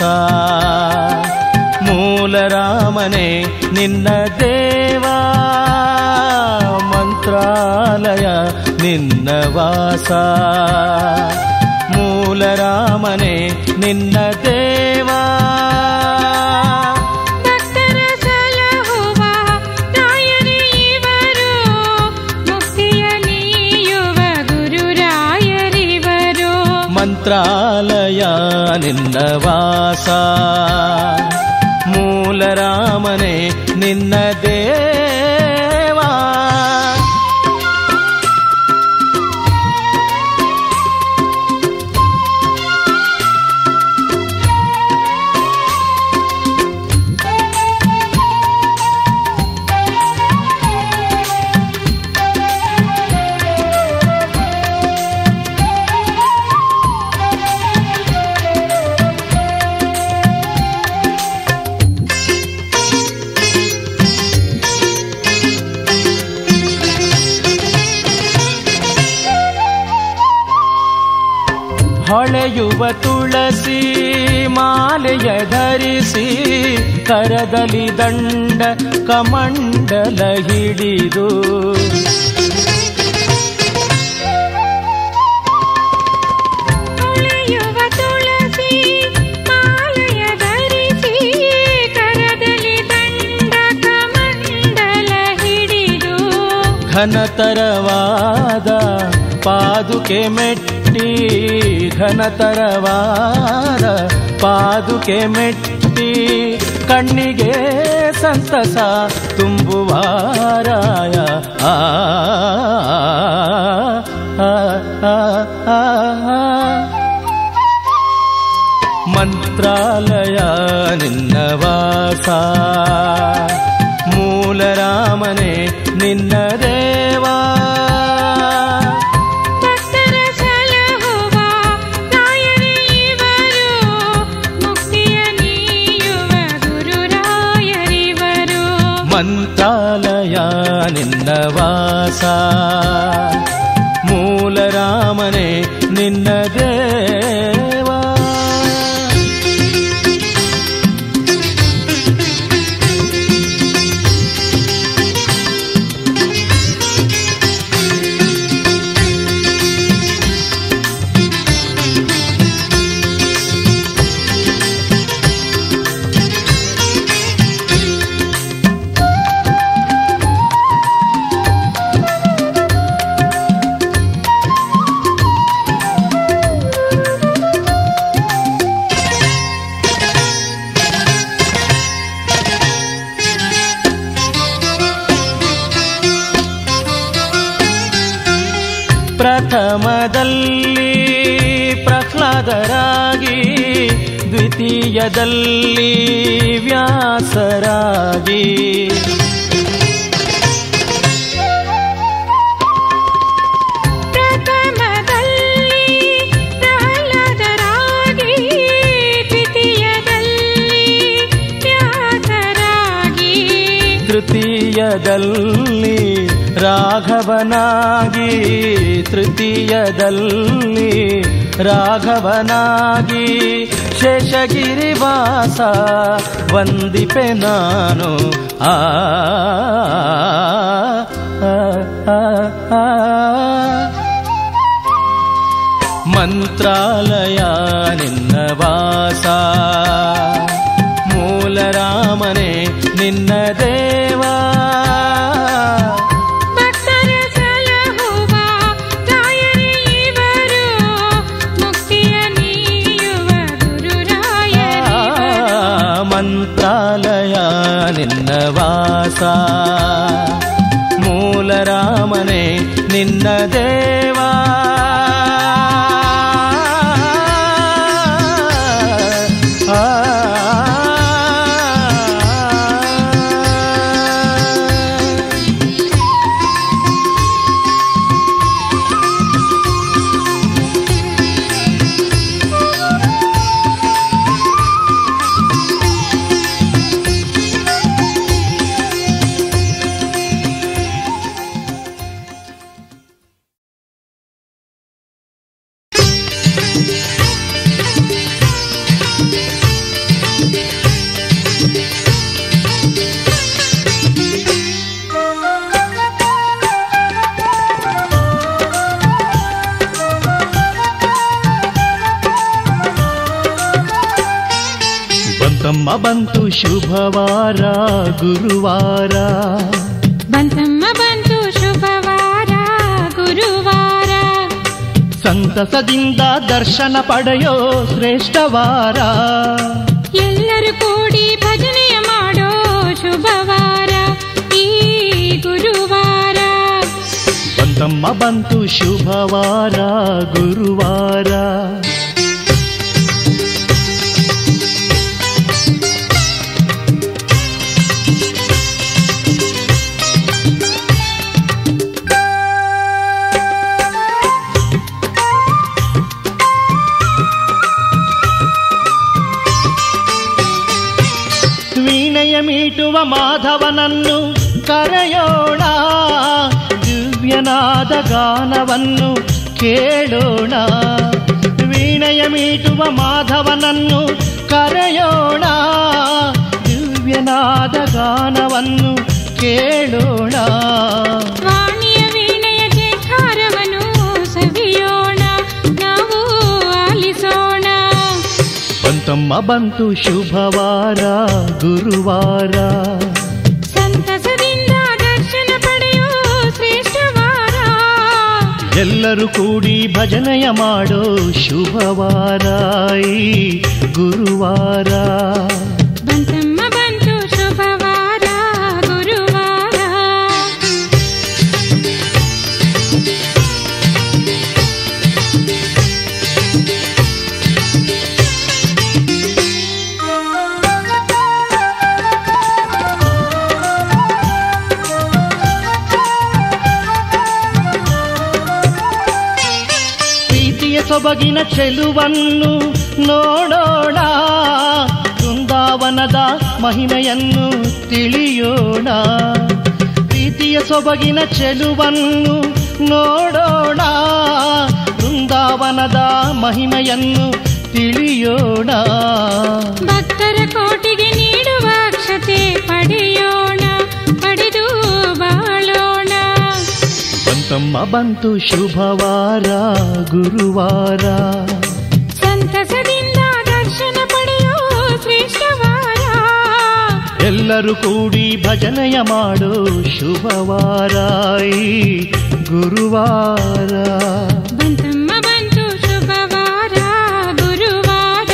ಮೂಲ ರಾಮನೇ ನಿನ್ನ ದೇವಾ ಮಂತ್ರಾಲಯ ನಿನ್ನ ವಾಸ ಮೂಲ ರಾಮನೇ ನಿನ್ನ ದೇವಾ ಭಕ್ತರ ಸಲಹುವ ರಾಯರೇ ಇವರು ಮುಕ್ತಿಯ ನೀಯುವ ಗುರುರಾಯರಿವರು ಮಂತ್ರಾಲಯ ನಿನ್ನ ವಾಸ ಮೂಲ ರಾಮನೇ ನಿನ್ನ ದೇವಾ ಹೊಳೆಯುವ ತುಳಸಿ ಮಾಲೆಯ ಧರಿಸಿ ಕರದಲ್ಲಿ ದಂಡ ಕಮಂಡಲ ಹಿಡಿದು ಹೊಳೆಯುವ ತುಳಸಿ ಮಾಲೆಯ ಧರಿಸಿ ಕರದಲ್ಲಿ ದಂಡ ಕಮಂಡಲ ಹಿಡಿದು ಘನತರವಾದ ಪಾದುಕೆ ಮೆಟ್ಟಿ ಘನತರವಾದ ಪಾದುಕೆ ಮೆಟ್ಟಿ ಕಣ್ಣಿಗೆ ಸಂತಸ ತುಂಬುವಾರಾಯ ಆ ಆ, ಆ, ಆ, ಆ. ಮಂತ್ರಾಲಯ ನಿನ್ನ ವಾಸ ಮೂಲ ರಾಮನೇ ನಿನ್ನ ದೇವಾ ಭಕ್ತರ ಸಲಹುವ ರಾಯರೇ ಇವರು ಮುಕ್ತಿಯ ನೀಯುವ ಗುರುರಾಯರಿವರು ಮಂತ್ರಾಲಯ ನಿನ್ನ ವಾಸ ಮೂಲ ರಾಮನೇ ನಿನ್ನ ದೇವಾ ಪ್ರಥಮದಲ್ಲಿ ಪ್ರಹ್ಲಾದರಾಗಿ ದ್ವಿತೀಯದಲ್ಲಿ ವ್ಯಾಸರಾಗಿ ಪ್ರಥಮದಲ್ಲಿ ಪ್ರಹ್ಲಾದರಾಗಿ ದ್ವಿತೀಯದಲ್ಲಿ ವ್ಯಾಸರಾಗಿ ತೃತೀಯದಲ್ಲಿ ರಾಘವನಾಗಿ ತೃತೀಯದಲ್ಲಿ ರಾಘವನಾಗಿ ಶೇಷಗಿರಿವಾಸ ವಂದಿಪೆ ನಾನು ಆ ಆ, ಆ, ಆ. ಮಂತ್ರಾಲಯ ನಿನ್ನ ವಾಸ ಮೂಲ ರಾಮನೇ ನಿನ್ನ ದೇವಾ ಭಕ್ತರ ಸಲಹುವ ರಾಯರೇ ಇವರು ಮುಕ್ತಿಯ ನೀಯುವ ಗುರುರಾಯರಿವರು ಮಂತ್ರಾಲಯ ನಿನ್ನ ವಾಸ ಮೂಲ ರಾಮನೇ ನಿನ್ನ ದೇವಾ ಬಂತು ಶುಭವಾರ ಗುರುವಾರ ಬಂತಮ್ಮ ಬಂತು ಶುಭವಾರ ಗುರುವಾರ ಸಂತಸದಿಂದ ದರ್ಶನ ಪಡೆಯೋ ಶ್ರೇಷ್ಠವಾರ ಎಲ್ಲರೂ ಕೂಡಿ ಭಜನೆಯ ಮಾಡೋ ಶುಭವಾರ ಈ ಗುರುವಾರ ಬಂತಮ್ಮ ಬಂತು ಶುಭವಾರ ಗುರುವಾರ ವೀಣೆಯ ಮೀಟುವ ಮಾಧವನನ್ನು ಕರೆಯೋಣ ದಿವ್ಯನಾದ ಗಾನವನ್ನು ಕೇಳೋಣ ವೀಣೆಯ ಮೀಟುವ ಮಾಧವನನ್ನು ಕರೆಯೋಣ ದಿವ್ಯನಾದ ಗಾನವನ್ನು ಕೇಳೋಣ ವಾಣಿಯ ವೀಣೆಯ ಜೇಕಾರವನ್ನು ಸವಿಯೋಣ ನಾವು ಆಲಿಸೋಣ ಬಂತಮ್ಮ ಬಂತು ಶುಭವಾರ ಗುರುವಾರ ಸಂತಸದಿಂದ ದರ್ಶನ ಪಡೆಯೋ ಶ್ರೇಷ್ಠವಾರ ಎಲ್ಲರೂ ಕೂಡಿ ಭಜನೆಯ ಮಾಡೋ ಶುಭವಾರ ಈ ಗುರುವಾರ ಬಂತಮ್ಮ ಬಂತು ಶುಭವಾರ ಗುರುವಾರ ಪ್ರೀತಿಯ ಸೊಬಗಿನ ಚೆಲುವನ್ನು ನೋಡೋಣ ಬೃಂದಾವನದ ಮಹಿಮೆಯನ್ನು ತಿಳಿಯೋಣ ಪ್ರೀತಿಯ ಸೊಬಗಿನ ಚೆಲುವನ್ನು ನೋಡೋಣ ಬೃಂದಾವನದ ಮಹಿಮೆಯನ್ನು ತಿಳಿಯೋಣ ಭಕ್ತರ ಕೋಟಿಗೆ ನೀಡುವ ಅಕ್ಷತೆ ಪಡೆಯೋಣ ಪಡೆದು ಬಾಳೋಣ ಬಂತಮ್ಮ ಬಂತು ಶುಭವಾರ ಗುರುವಾರ ಸಂತಸದಿಂದ ದರ್ಶನ ಪಡೆಯೋ ಶ್ರೇಷ್ಠವಾರ ಎಲ್ಲರೂ ಕೂಡಿ ಭಜನೆಯ ಮಾಡೋ ಶುಭವಾರ ಈ ಗುರುವಾರ ಬಂತಮ್ಮ ಬಂತು ಶುಭವಾರ ಗುರುವಾರ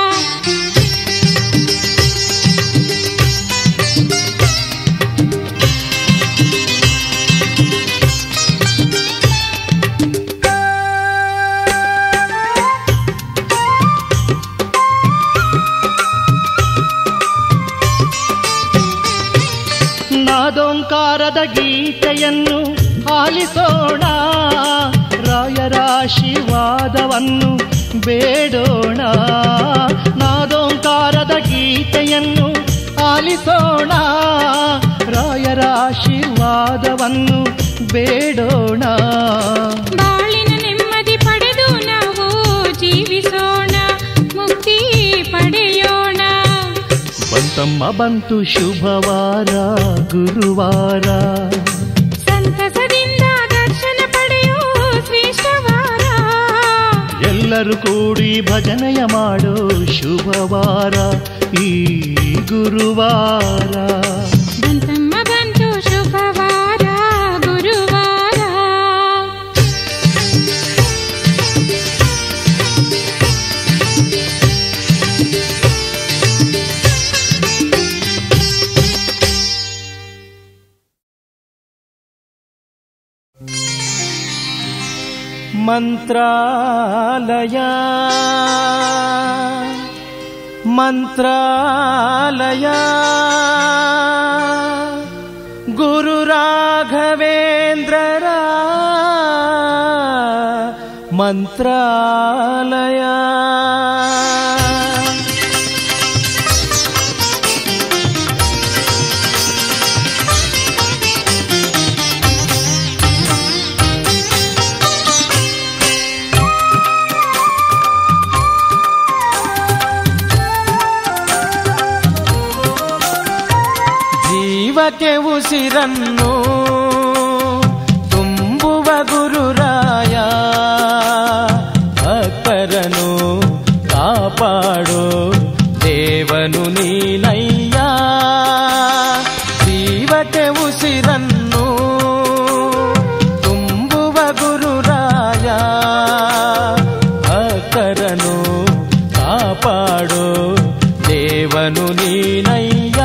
ನಾದೋಂಕಾರದ ಗೀತೆಯನ್ನು ಆಲಿಸೋಣ ರಾಯರ ಆಶೀರ್ವಾದವನ್ನು ಬೇಡೋಣ ನಾದೋಂಕಾರದ ಗೀತೆಯನ್ನು ಆಲಿಸೋಣ ರಾಯರ ಆಶೀರ್ವಾದವನ್ನು ಬೇಡೋಣ ಬಾಳಿನ ನೆಮ್ಮದಿ ಪಡೆದು ನಾವು ಜೀವಿಸೋಣ ಮುಕ್ತಿ ಪಡೆಯೋಣ ಬಂತಮ್ಮ ಬಂತು ಶುಭವಾರ ಗುರುವಾರ ಸಂತಸದಿಂದ ದರ್ಶನ ಪಡೆಯೋ ಶ್ರೇಷ್ಠವಾರ ಎಲ್ಲರೂ ಕೂಡಿ ಭಜನೆಯ ಮಾಡೋ ಶುಭವಾರ ಈ ಗುರುವಾರ ಬಂತಮ್ಮ ಬಂತು ಶುಭವಾರ ಗುರುವಾರ ಮಂತ್ರಾಲಯ ಮಂತ್ರಾಲಯ ಗುರು ರಾಘವೇಂದ್ರರ ಮಂತ್ರಾಲಯ ಜೀವಕ್ಕೆ ಉಸಿರನ್ನು ತುಂಬುವ ಗುರುರಾಯ ಭಕ್ತರನು ಕಾಪಾಡೋ ದೇವನು ನೀ ನೀನಯ್ಯ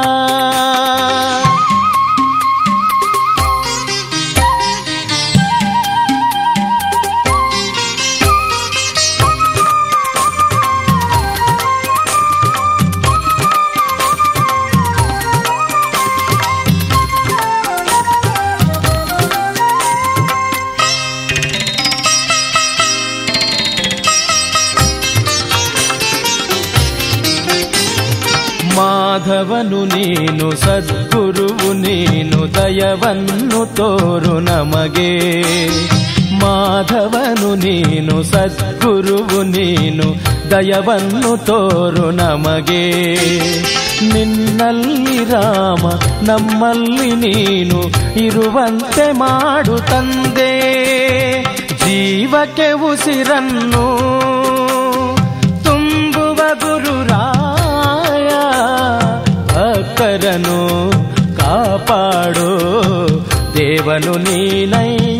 ಮಾಧವನು ನೀನು ಸದ್ಗುರುವು ನೀನು ದಯವನ್ನು ತೋರು ನಮಗೆ ಮಾಧವನು ನೀನು ಸದ್ಗುರುವು ನೀನು ದಯವನ್ನು ತೋರು ನಮಗೆ ನಿನ್ನಲ್ಲಿ ರಾಮ ನಮ್ಮಲ್ಲಿ ನೀನು ಇರುವಂತೆ ಮಾಡು ತಂದೆ ಜೀವಕ್ಕೆ ಉಸಿರನ್ನು ತುಂಬುವ ಗುರುರಾಯ ಭಕ್ತರನು ಕಾಪಾಡು ದೇವನು ನೀನಯ್ಯ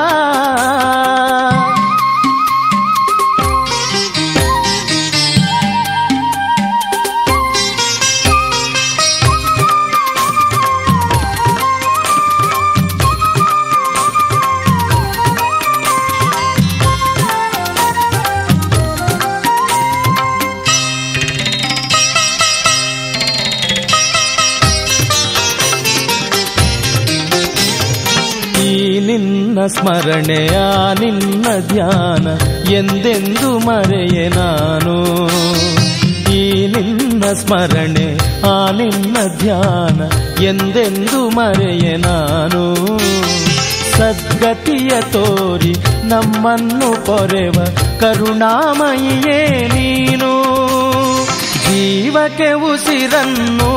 ಈ ನಿನ್ನ ಸ್ಮರಣೆಯ ನಿನ್ನ ಧ್ಯಾನ ಎಂದೆಂದು ಮರೆಯೆ ನಾನು ಈ ನಿನ್ನ ಸ್ಮರಣೆ ಆ ನಿನ್ನ ಧ್ಯಾನ ಎಂದೆಂದು ಮರೆಯೆ ನಾನು ಸದ್ಗತಿಯ ತೋರಿ ನಮ್ಮನ್ನು ಪೊರೆವ ಕರುಣಾಮಯಿಯೇ ನೀನು ಜೀವಕ್ಕೆ ಉಸಿರನ್ನು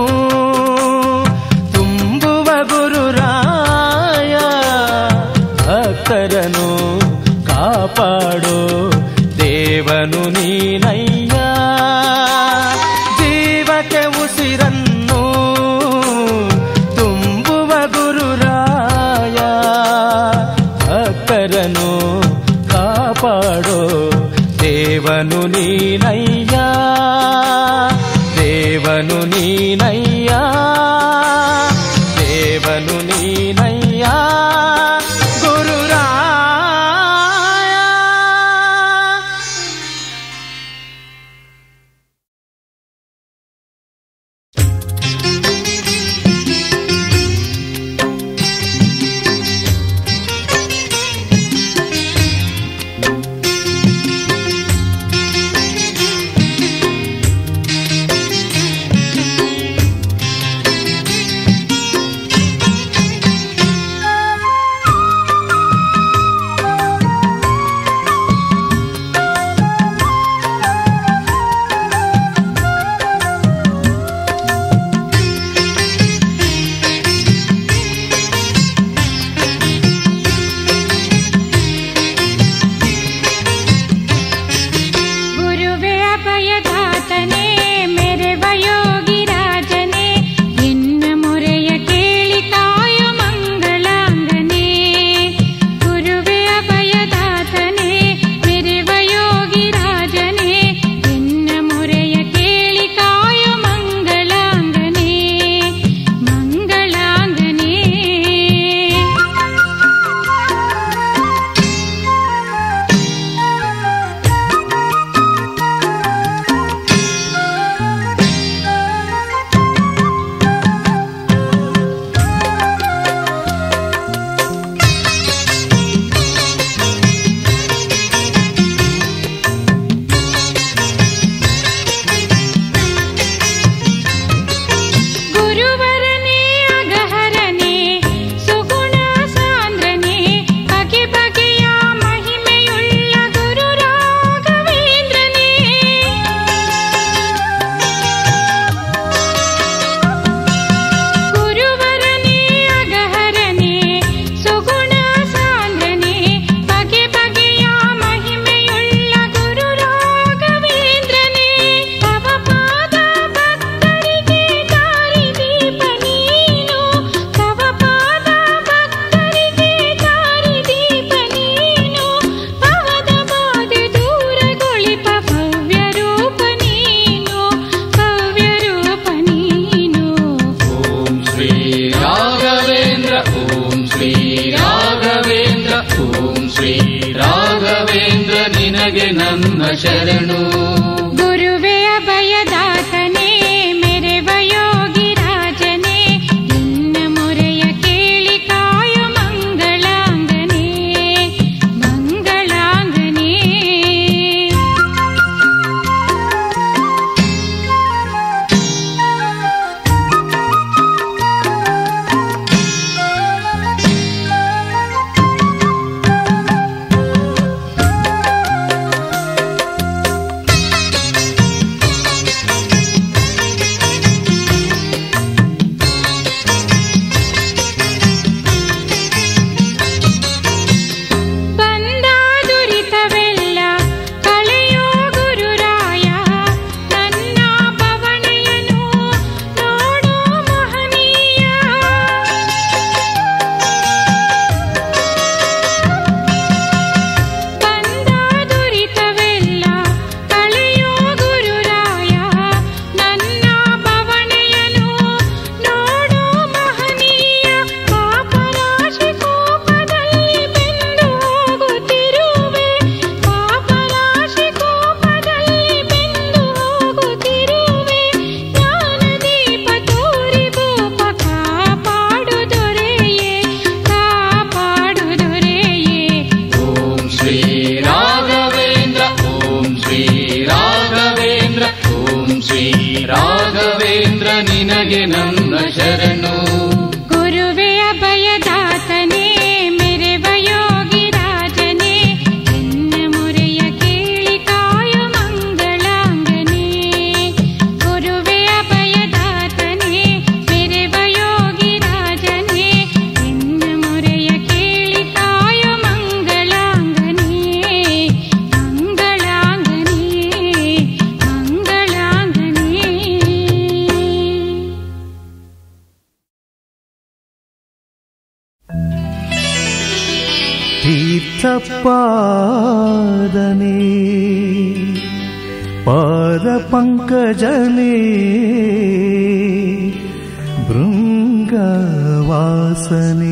ತುಂಬುವ ಗುರುರಾಯ ಭಕ್ತರನು ಕಾಪಾಡೋ ದೇವನು ನೀನಯ್ಯ ಜೀವಕ್ಕೆ ಉಸಿರನ್ನು ತುಂಬುವ ಗುರುರಾಯ ಭಕ್ತರನು ಕಾಪಾಡೋ ದೇವನು ನೀನಯ್ಯ ದೇವನು ನೀನಯ್ಯ ದೇವನು ನೀನಯ್ಯ ಗುರುರಾಯ ಶರಣು ಗುರುವೇ ಅಭಯದಾತನೇ ಮೆರೆವ ಯೋಗಿ ರಾಜನೇ ನಿನ್ನ ಮೊರೆಯ ಕೇಳಿ ಕಾಯು ಮಂಗಳಾಂಗನೇ ಮಂಗಳಾಂಗನೇ ಬಂದ ದುರಿತವೆಲ್ಲ ಕಳೆಯೋ ಗುರುರಾಯ ನನ್ನ ಪವಣೆಯನು ನೋಡೋ ಮಹನೀಯ ಬಂದ ದುರಿತವೆಲ್ಲ ಕಳೆಯೋ ಗುರುರಾಯ ನನ್ನ ಪವಣೆಯನು ನೋಡೋ ಮಹನೀಯ ಪಾಪರಾಶಿ ಕೋಪದಲ್ಲಿ ಬೆಂದು ಹೋಗುತ್ತಿರುವೆ ಪಾಪರಾಶಿ ಕೋಪದಲ್ಲಿ ಬೆಂದು ಹೋಗುತ್ತಿರುವೆ ಜ್ಞಾನದೀಪ ತೋರಿ ಭೂಪ ಕಾಪಾಡು ದೊರೆಯೇ ಕಾಪಾಡು ದೊರೆಯೇ ಓಂ ಶ್ರೀ ರಾಘವೇಂದ್ರ ಓಂ ಶ್ರೀ ರಾಘವೇಂದ್ರ ಓಂ ಶ್ರೀ ರಾಘವೇಂದ್ರ ನಿನಗೆ ನನ್ನ ಶರಣು ಗುರುವೇ ಅಭಯದಾತನೇ ಮೆರೆವ ಯೋಗಿ ರಾಜನೇ ಎನ್ನ ಮೊರೆಯ ಕೇಳಿ ಕಾಯು ಮಂಗಳಾಂಗನೇ ಗುರುವೇ ಅಭಯದಾತನೇ ಮೆರೆವ ಯೋಗಿ ರಾಜನೇ ಎನ್ನ ಮೊರೆಯ ಕೇಳಿ ಕಾಯು ಮಂಗಳಾಂಗನೇ ಮಂಗಳಾಂಗನೇ ಮಂಗಳಾಂಗನೇ ತೀರ್ಥಪಾದನೆ ಪಾದ ಪಂಕಜನೆ ಭೃಂಗವಾಸನೆ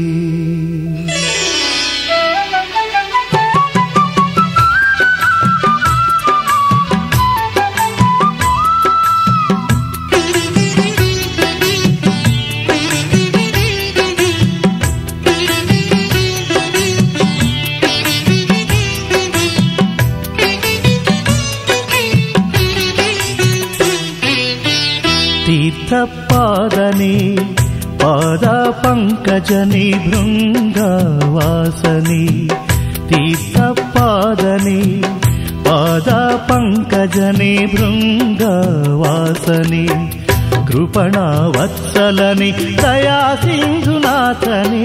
ತೀರ್ಥಪಾದನೆ ಪಾದ ಪಂಕಜನೆ ಭೃಂಗವಾಸನೆ ತೀರ್ಥಪಾದನೆ ಪಾದ ಪಂಕಜನೆ ಭೃಂಗವಾಸನೆ ಕೃಪಣ ವತ್ಸಲನೆ ದಯಾ ಸಿಂಧುನಾಥನೇ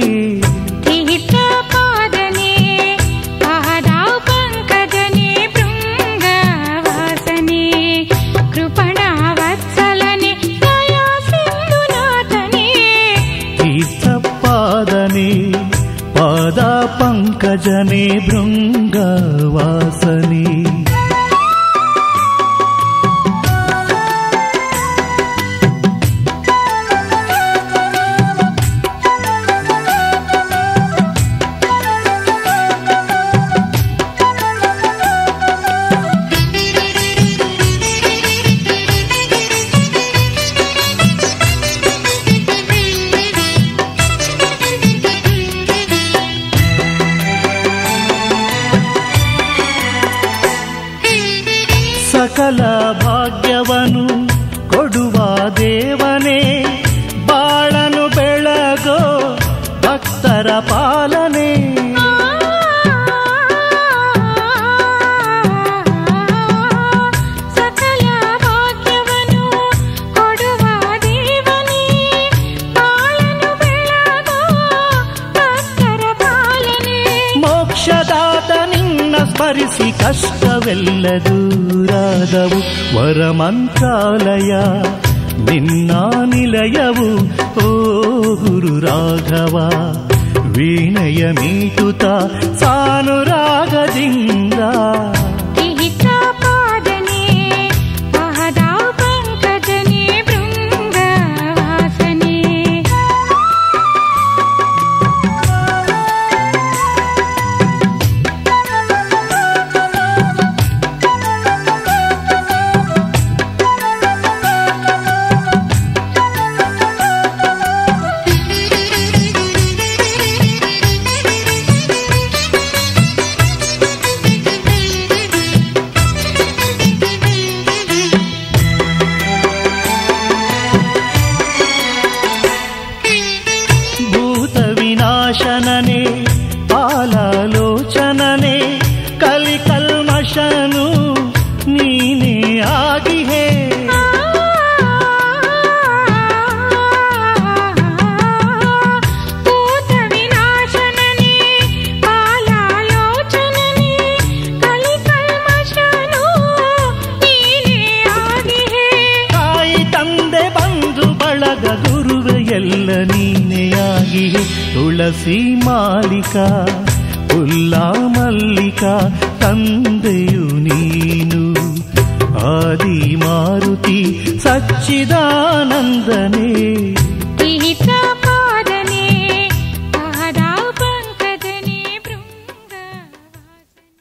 ತೀರ್ಥಪಾದನೆ ಪಾದಾವ್ ಪಂಕಜನೆ ಭೃಂಗವಾಸನೆ ಕೃಪಣ ವತ್ಸಲನೆ ದಯಾ ಸಿಂಧುನಾಥನೇ ತೀರ್ಥಪಾದನೆ ಪಾದ ಪಂಕಜನೆ ಭೃಂಗವಾಸನೆ ಸಕಲ ಭಾಗ್ಯವನು ಕೊಡುವ ದೇವನೇ ಬಾಳನು ಬೆಳಗೋ ಭಕ್ತರ ಪಾಲನೆ ಸಕಲ ಭಾಗ್ಯವನ್ನು ಕೊಡುವ ದೇವನೇ ಬಾಳನು ಬೆಳಗೋ ಭಕ್ತರ ಪಾಲನೆ ಮೋಕ್ಷದಾತ ನಿನ್ನ ಸ್ಮರಿಸಿ ಕಷ್ಟವೆಲ್ಲ ದೂರಾದವು ವರ ಮಂತ್ರಾಲಯ ನಿನ್ನ ನಿಲಯವು ಓ ಗುರು ರಾಘವ ವೀಣೆಯ ಮೀಟುತ ಸಾನುರಾಗದಿಂದ ತೀರ್ಥಪಾದನೆ ಪಾದಾವ್ ಪಂಕಜನೆ ಭೃಂಗವಾಸನೆ ಎಲ್ಲ ನೀನೆಯಾಗಿ ತುಳಸಿ ಮಾಲಿಕ ಉಲ್ಲ ಮಲ್ಲಿಕ ತಂದೆಯು ನೀನು ಆದಿ ಮಾರುತಿ ಸಚ್ಚಿದಾನಂದನೇ ಪಿಹಿತ ಪಾದನೆ ಪಾದ ಪಂಕಜನೆ ಭೃಂಗವಾಸನೆ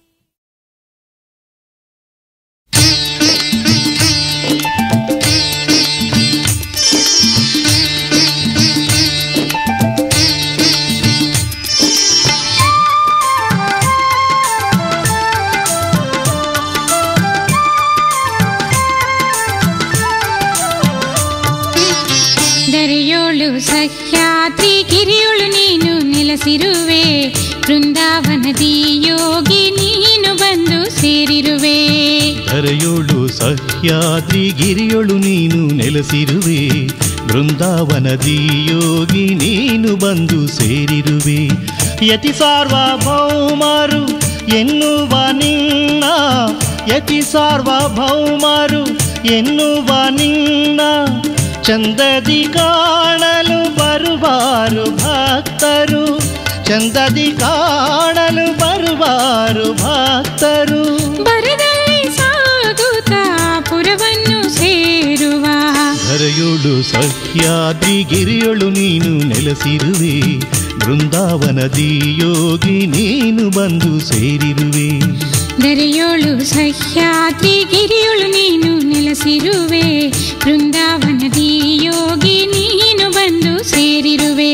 ದರೆಯೋಳು ಸಹ್ಯಾದ್ರಿ ಗಿರಿಯೋಳು ನೀನು ನೆಲೆಸಿರುವೆ ಬೃಂದಾವನದಿ ಯೋಗಿ ನೀನು ಬಂದು ಸೇರಿರುವೆ ಧರೆಯೋಳು ಸಹ್ಯಾದ್ರಿ ಗಿರಿಯೊಳು ನೀನು ನೆಲೆಸಿರುವೆ ಬೃಂದಾವನದಿ ಯೋಗಿ ನೀನು ಬಂದು ಸೇರಿರುವೆ ಯತಿ ಸಾರ್ವಭೌಮರು ಎನ್ನುವ ನಿನ್ನ ಯತಿ ಸಾರ್ವಭೌಮರು ಎನ್ನುವ ನಿನ್ನ ಚಂದದಿ ಕಾಣಲು ಬರುವಾರು ಭಕ್ತರು ಚಂದದಿ ಕಾಣಲು ಬರುವಾರು ಭಕ್ತರು ಬರದಲ್ಲಿ ಸಾಗುತ್ತಾ ಪುರವನ್ನು ಸೇರುವ ಧರೆಯೋಳು ಸಹ್ಯಾದ್ರಿ ಗಿರಿಯೊಳು ನೀನು ನೆಲೆಸಿರುವೆ ಬೃಂದಾವನದಿ ಯೋಗಿ ನೀನು ಬಂದು ಸೇರಿರುವೆ ದರೆಯೋಳು ಸಹ್ಯಾದ್ರಿ ಗಿರಿಯೋಳು ನೀನು ನೆಲೆಸಿರುವೆ ಬೃಂದಾವನದಿ ಯೋಗಿ ನೀನು ಬಂದು ಸೇರಿರುವೆ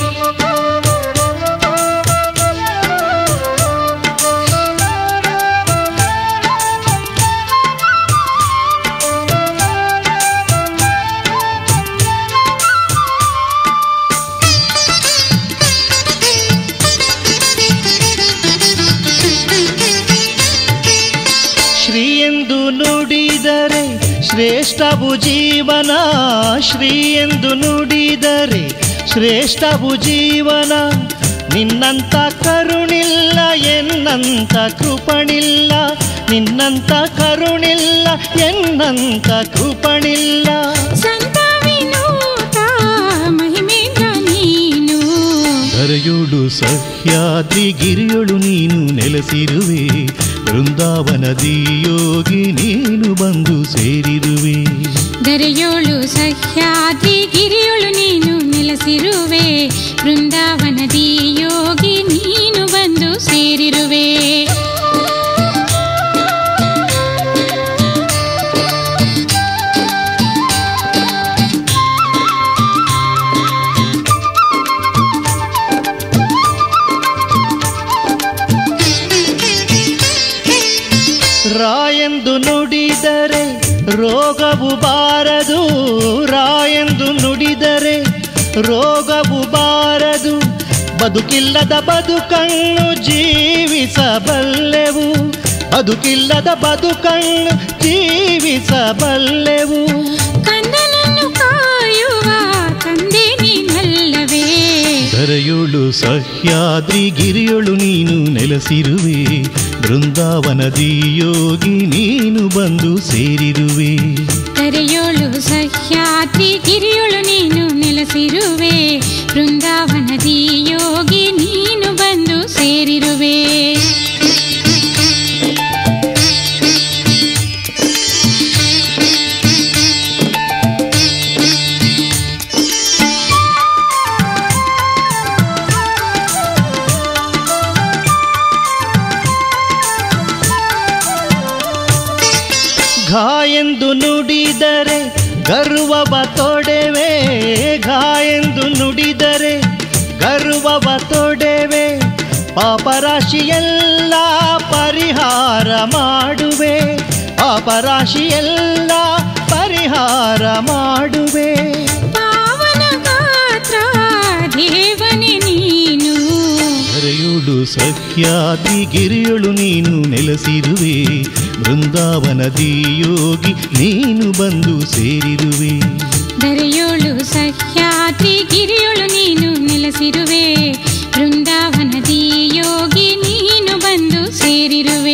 ಶ್ರೀ ಎಂದು ನುಡಿದರೆ ಶ್ರೇಷ್ಠವು ಜೀವನ ಶ್ರೀ ಎಂದು ನುಡಿದರೆ ಶ್ರೇಷ್ಠವು ಜೀವನ ನಿನ್ನಂತ ಕರುಣಿಲ್ಲ ಎನ್ನಂತ ಕೃಪಣಿಲ್ಲ ನಿನ್ನಂತ ಕರುಣಿಲ್ಲ ಎನ್ನಂತ ಕೃಪಣಿಲ್ಲ ಸಂತ ವಿನೂತ ಮಹಿಮೇಂದ್ರ ನೀನು ಧರೆಯೋಳು ಸಹ್ಯಾದ್ರಿ ಗಿರಿಯೊಳು ನೀನು ನೆಲೆಸಿರುವೆ ಬೃಂದಾವನದಿ ಯೋಗಿ ನೀನು ಬಂದು ಸೇರಿರುವೆ ದರೆಯೋಳು ಸಹ್ಯಾದ್ರಿ ಗಿರಿಯೋಳು ನೀನು ನೆಲೆಸಿರುವೆ ಬೃಂದಾವನದಿ ಯೋಗಿ ನೀನು ಬಂದು ಸೇರಿರುವೆ ರಾಯೆಂದು ನುಡಿದರೆ ರೋಗವು ಬಾರದು ರಾಯೆಂದು ನುಡಿದರೆ ರೋಗವು ಬಾರದು ಬದುಕಿಲ್ಲದ ಬದುಕನ್ನು ಜೀವಿಸಬಲ್ಲೆವು ಬದುಕಿಲ್ಲದ ಬದುಕನ್ನು ಜೀವಿಸಬಲ್ಲೆವು ಕಂದನನ್ನು ಕಾಯುವ ತಂದೆ ನೀನಲ್ಲವೇ ಧರೆಯೋಳು ಸಹ್ಯಾದ್ರಿ ಗಿರಿಯೊಳು ನೀನು ನೆಲೆಸಿರುವೆ ಬೃಂದಾವನದಿ ಯೋಗಿ ನೀನು ಬಂದು ಸೇರಿರುವೆ ದರೆಯೋಳು ಸಹ್ಯಾದ್ರಿ ಗಿರಿಯೋಳು ನೀನು ನೆಲೆಸಿರುವೆ ಬೃಂದಾವನದಿ ಯೋಗಿ ನೀನು ಬಂದು ಸೇರಿರುವೆ ಘಾಯೆಂದು ನುಡಿದರೆ ಗರ್ವವ ತೊಡೆವೆ ಘಾಯೆಂದು ನುಡಿದರೆ ಗರ್ವವ ತೊಡೆವೆ ಪಾಪರಾಶಿಯೆಲ್ಲ ಪರಿಹಾರ ಮಾಡುವೆ ಪಾಪರಾಶಿಯೆಲ್ಲ ಪರಿಹಾರ ಮಾಡುವೆ ಪಾವನ ಗಾತ್ರ ದೇವನೇ ನೀನು ಧರೆಯೋಳು ಸಖ್ಯಾತಿ ಗಿರಿಯೊಳು ನೀನು ನೆಲೆಸಿರುವೆ ಬೃಂದಾವನದಿ ಯೋಗಿ ನೀನು ಬಂದು ಸೇರಿರುವೆ ದರೆಯೋಳು ಸಹ್ಯಾದ್ರಿ ಗಿರಿಯೋಳು ನೀನು ನೆಲೆಸಿರುವೆ ಬೃಂದಾವನದಿ ಯೋಗಿ ನೀನು ಬಂದು ಸೇರಿರುವೆ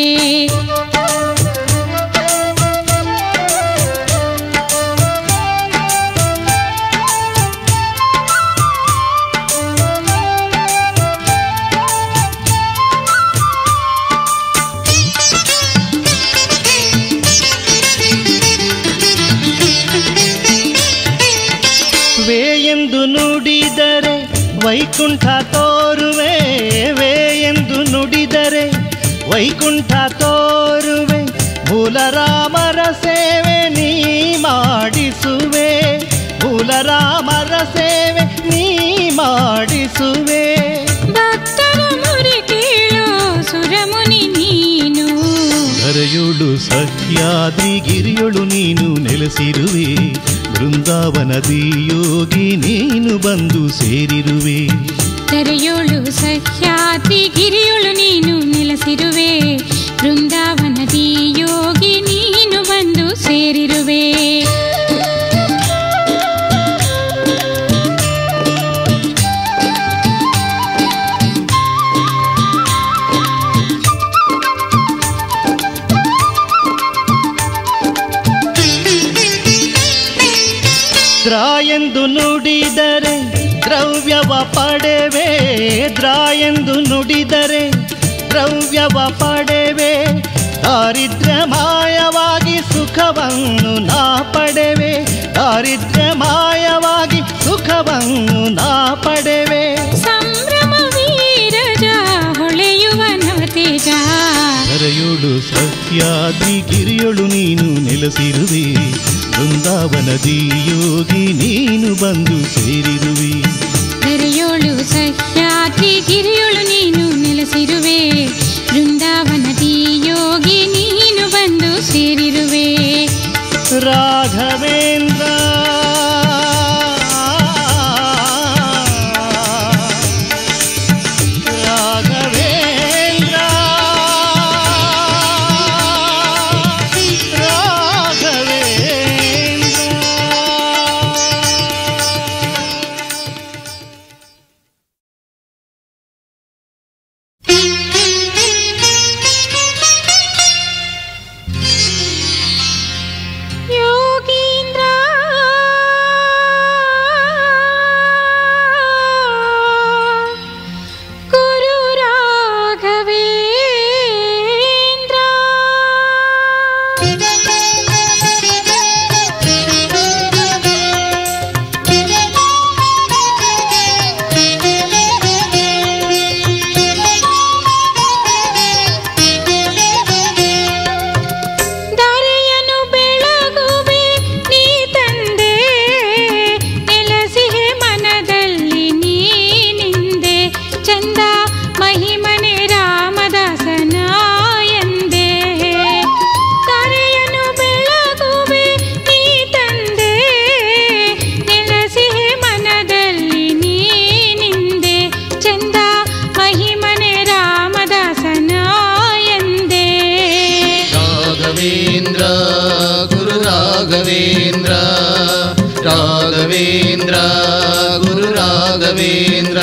ವೇ ಎಂದು ನುಡಿದರೆ ವೈಕುಂಠ ತೋರುವೆ ವೇ ಎಂದು ನುಡಿದರೆ ವೈಕುಂಠ ತೋರುವೆ ಮೂಲರಾಮರ ಸೇವೆ ನೀ ಮಾಡಿಸುವೆ ಮೂಲರಾಮರ ಸೇವೆ ನೀ ಮಾಡಿಸುವೆ ಭಕ್ತರ ಮೊರೆ ಕೇಳೋ ಸುರಮುನಿ ನೀನು ಧರೆಯೊಳು ಸಹ್ಯಾದ್ರಿ ಗಿರಿಯೊಳು ನೀನು ನೆಲೆಸಿರುವೆ ಬೃಂದಾವನದಿ ಯೋಗಿ ನೀನು ಬಂದು ಸೇರಿರುವೆ ತೆರೆಯೋಳು ಸಹ್ಯಾದ್ರಿ ಗಿರಿಯೋಳು ನೀನು ನೆಲೆಸಿರುವೆ ಬೃಂದಾವನದಿ ಯೋಗಿ ನೀನು ಬಂದು ಸೇರಿರುವೆ ದ್ರಾ ಎಂದು ನುಡಿದರೆ ದ್ರವ್ಯವ ಪಡೆವೆ ದ್ರಾ ಎಂದು ನುಡಿದರೆ ದ್ರವ್ಯವ ಪಡೆವೆ ದಾರಿದ್ರ್ಯ ಮಾಯವಾಗಿ ಸುಖವನ್ನು ನಾ ಪಡೆವೆ ದಾರಿದ್ರ್ಯ ಮಾಯವಾಗಿ ಸುಖವನ್ನು ನಾ ಪಡೆವೆ ಸಂಭ್ರಮ ವೀರಜ ಹೊಳೆಯುವ ನವತೇಜ ಕರೆಯೋಳು ಸಹ್ಯಾದ್ರಿ ಗಿರಿಯೊಳು ನೀನು ನೆಲೆಸಿರುವೆ ಬೃಂದಾವನದಿ ಯೋಗಿ ನೀನು ಬಂದು ಸೇರಿರುವೆ ತೆರೆಯೋಳು ಸಹ್ಯಾದ್ರಿ ಗಿರಿಯೋಳು ನೀನು ನೆಲೆಸಿರುವೆ ಬೃಂದಾವನದಿ ಯೋಗಿ ನೀನು ಬಂದು ಸೇರಿರುವೆ ರಾಘವೇಂದ್ರ ರಾಘವೇಂದ್ರ ರಾಘವೇಂದ್ರ ಯೋಗೀಂದ್ರ ಗುರು ರಾಘವೇಂದ್ರ ದಾರೆಯನು ಬೆಳಗುವೆ ನೀ ತಂದೆ ನೆಲಸಿಹೆ ಮನದಲ್ಲಿ ನೀನಿಂದೆ ಚಂದ ಮಹಿಮನೆ ರಾಮದಾಸನ ಎಂದೆ ದಾರೆಯನು ಬೆಳಗುವೆ ನೀ ತಂದೆ ನೆಲಸಿಹೆ ಮನದಲ್ಲಿ ನೀನಿಂದೆ ಚಂದ ಮಹಿಮನೆ ರಾಮದಾಸನ ಎಂದೆ ರಾಘವೇಂದ್ರ ಗುರು ರಾಘವೇಂದ್ರ ರಾಘವೇಂದ್ರ ಗುರು ರಾಘವೇಂದ್ರ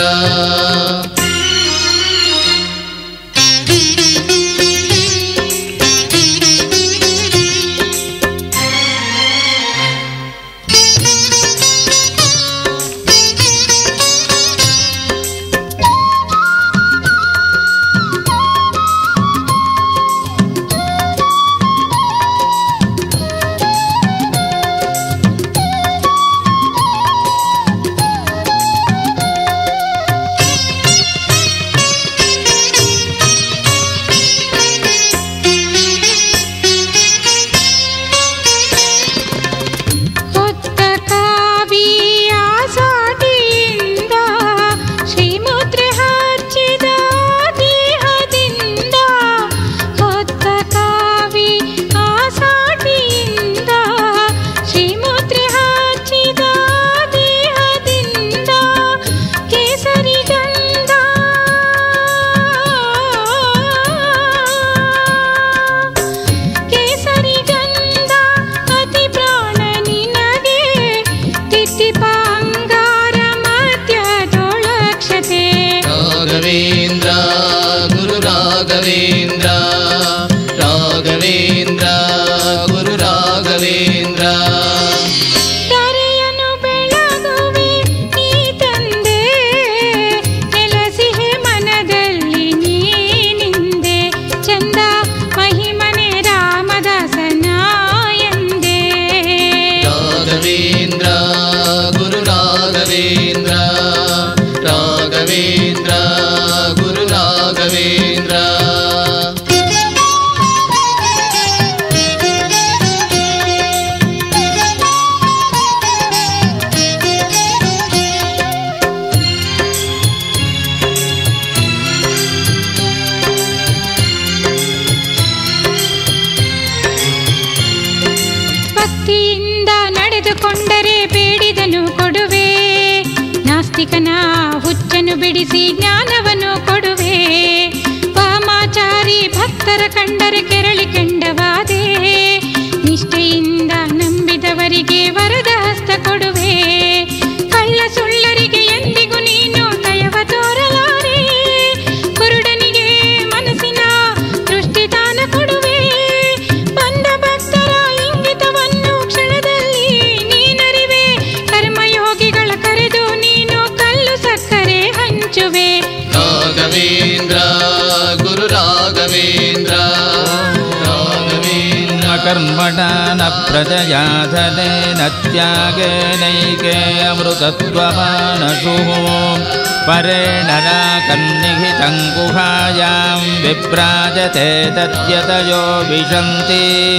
ನಾಸ್ತಿಕನ ಹುಚ್ಚನು ಬಿಡಿಸಿ ಜ್ಞಾನವನ್ನು ಕೊಡುವೆ ವಾಮಾಚಾರಿ ಭಕ್ತರ ಕಂಡರೆ ಕೆರಳಿ ಕೆಂಡವಾದೆ ನಿಷ್ಠೆಯಿಂದ ನಂಬಿದವರಿಗೆ ವರದ ಹಸ್ತ ಕೊಡುವೆ ಕಳ್ಳ ಸುಳ್ಳರಿಗೆ ಎಂದಿಗೂ ನೀನು ದಯವ ತೋರಲಾರೆ ಕುರುಡನಿಗೆ ಮನಸ್ಸಿನ ದೃಷ್ಟಿದಾನ ಕೊಡುವೆ ಬಂದ ಭಕ್ತರ ಇಂಗಿತವನ್ನು ಕ್ಷಣದಲ್ಲಿ ನೀನರಿವೆ ಕರ್ಮಯೋಗಿಗಳ ಕರೆದು ನೀನು ಕಲ್ಲು ಸಕ್ಕರೆ ಹಂಚುವೆ ರಾಘವೇಂದ್ರ ಗುರು ರಾಘವೇಂದ್ರ ರಾಘವೇಂದ್ರ कर्मण न प्रजया धनेन त्यागेनैके अमृतत्वमानशुः परेण नाकन्निहितं गुहायां विभ्राजते तद्यतयो विशन्ति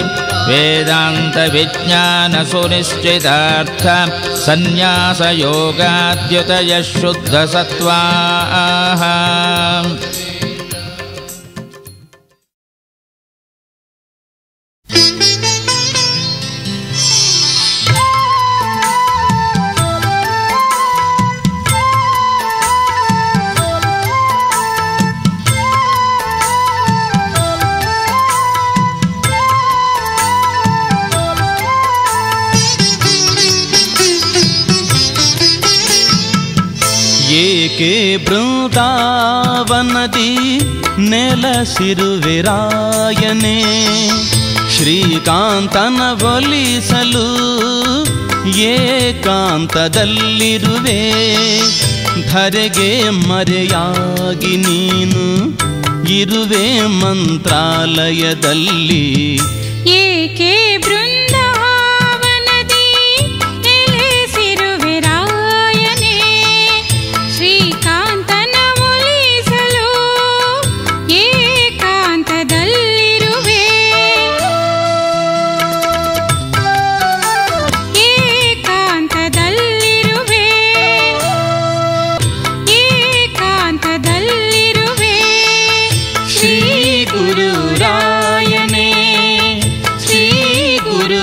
वेदान्तविज्ञानसुनिश्चितार्थ सन्न्यासयोगाद्युतयः शुद्धसत्त्वाः ಏಕೆ ಬೃಂದಾವನದಿ ನೆಲಸಿರುವಿರಾಯನೆ ಶ್ರೀಕಾಂತನ ಒಲಿಸಲು ಏಕಾಂತದಲ್ಲಿರುವೆ ಧರೆಗೆ ಮರೆಯಾಗಿ ನೀನು ಇರುವೆ ಮಂತ್ರಾಲಯದಲ್ಲಿ ಏಕೆ ಬೃಂದಾವನದಿ ನೆಲೆಸಿರುವೆ ರಾಯನೇ ಶ್ರೀಕಾಂತನ ಒಲಿಸಲು ಏಕಾಂತದಲ್ಲಿರುವೆ ಏಕಾಂತದಲ್ಲಿರುವೆ ಏಕಾಂತದಲ್ಲಿರುವೆ ಶ್ರೀ ಗುರು ರಾಯನೇ ಶ್ರೀ ಗುರು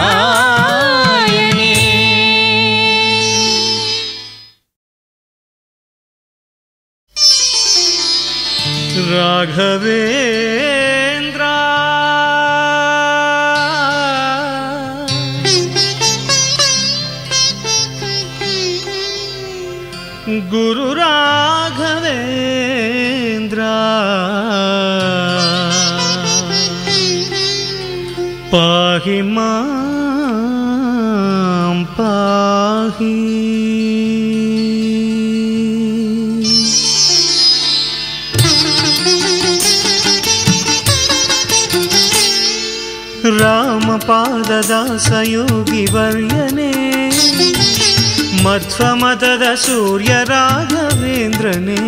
ರಾಯನೇ ರಾಘವೇಂದ್ರ ಗುರು ರಾಘವೇಂದ್ರ ಪಾಹಿ ಮಾಂ ಪಾಹಿ ರಾಮಪಾದದಾಸಯೋಗಿ ವರ್ಯನೇ ಮಧ್ವಮತದ ಸೂರ್ಯ ರಾಘವೇಂದ್ರನೇ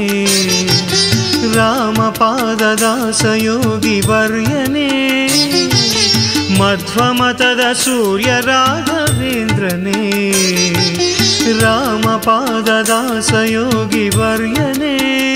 ರಾಮಪಾದದಾಸಯೋಗಿ ವರ್ಯನೇ ಮಧ್ವಮತದ ಸೂರ್ಯ ರಾಘವೇಂದ್ರನೇ ರಾಮಪಾದದಾಸಯೋಗಿ ವರ್ಯನೇ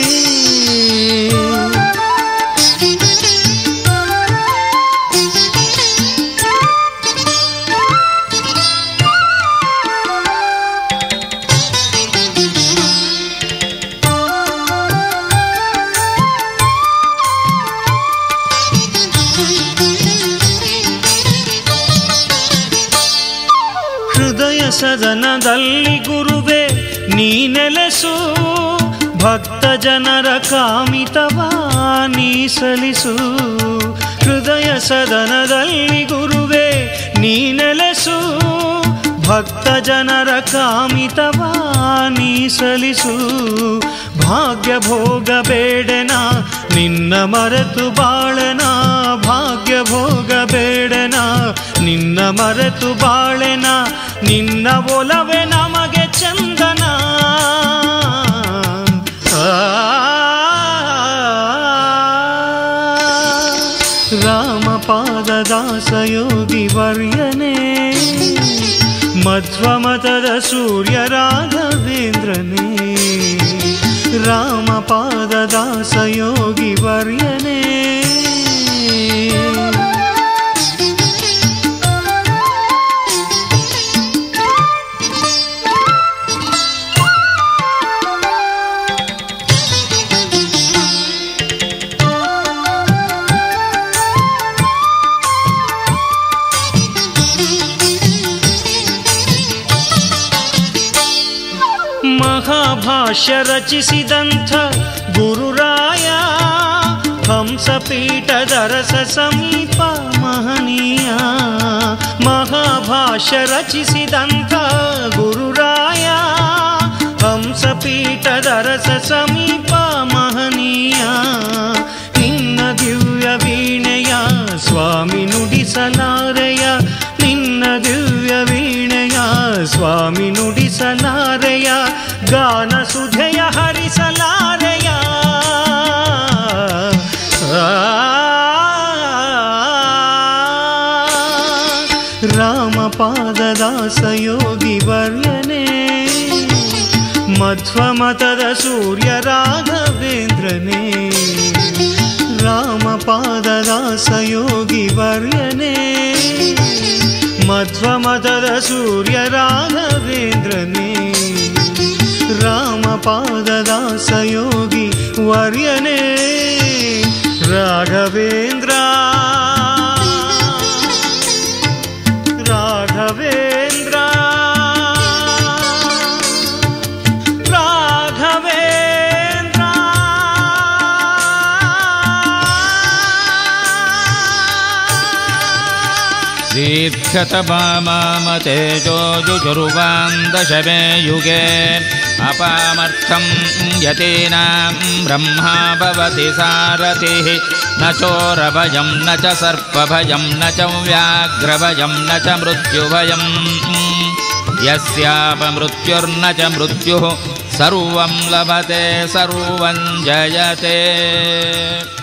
ಹೃದಯ ಸದನದಲ್ಲಿ ಗುರುವೆ ನೀ ನೆಲೆಸು ಭಕ್ತ ಜನರ ಕಾಮಿತವ ನೀ ಸಲಿಸು ಹೃದಯ ಸದನದಲ್ಲಿ ಗುರುವೆ ನೀ ನೆಲೆಸು ಭಕ್ತ ಜನರ ಕಾಮಿತವ ನೀ ಸಲಿಸು ಭಾಗ್ಯ ಭೋಗ ಬೇಡನ ನಿನ್ನ ಮರೆತು ಬಾಳನ ಭಾಗ್ಯ ಭೋಗ ಬೇಡನ ನಿನ್ನ ಮರೆತು ಬಾಳೆನ ನಿನ್ನ ಒಲವೆ ನಮಗೆ ಚಂದನ ಆ, ರಾಮಪಾದದಾಸಯೋಗಿ ವರ್ಯನೇ ಮಧ್ವಮತದ ಸೂರ್ಯ ರಾಘವೇಂದ್ರನೇ ರಾಮಪಾದದಾಸಯೋಗಿ ವರ್ಯನೇ ಮಹಾಭಾಷ್ಯ ರಚಿಸಿದಂಥ ಗುರುರಾಯ ಹಂಸಪೀಠದ ರಸ ಸಮೀಪ ಮಹನೀಯ ಮಹಾಭಾಷ್ಯ ರಚಿಸಿದಂಥ ಗುರುರಾಯ ಹಂಸಪೀಠದ ರಸ ಸಮೀಪ ಮಹನೀಯ ನಿನ್ನ ದಿವ್ಯ ವೀಣೆಯ ಸ್ವಾಮಿ ನುಡಿಸಲಾರೆಯ ನಿನ್ನ ದಿವ್ಯ ವೀಣೆಯ ಸ್ವಾಮಿ ನುಡಿಸಲಾರೆಯ ಗಾನ ಸುಧೆಯ ಹರಿಸಲಾರೆಯ ರಾಮಪಾದದಾಸಯೋಗಿ ವರ್ಯನೇ ಮಧ್ವಮತದ ಸೂರ್ಯ ರಾಘವೇಂದ್ರನೇ ರಾಮಪಾದದಾಸಯೋಗಿ ವರ್ಯನೇ ಮಧ್ವಮತದ ಸೂರ್ಯ ರಾಘವೇಂದ್ರನೇ ರಾಮಪಾದದಾಸಯೋಗಿ ವರ್ಯನೇ ರಾಘವೇಂದ್ರ ರಾಘವೇಂದ್ರ ರಾಘವೇಂದ್ರ दीर्घतपामामतेजोजुजुर्वान् दशमे युगे अपामर्थं यतीनां ब्रह्मा भवति सारथिः न चोरभयं न च सर्पभयं न च व्याघ्रभयं न च मृत्युभयम् यस्यापमृत्युर्न च मृत्युः सर्वं लभते सर्वं जयते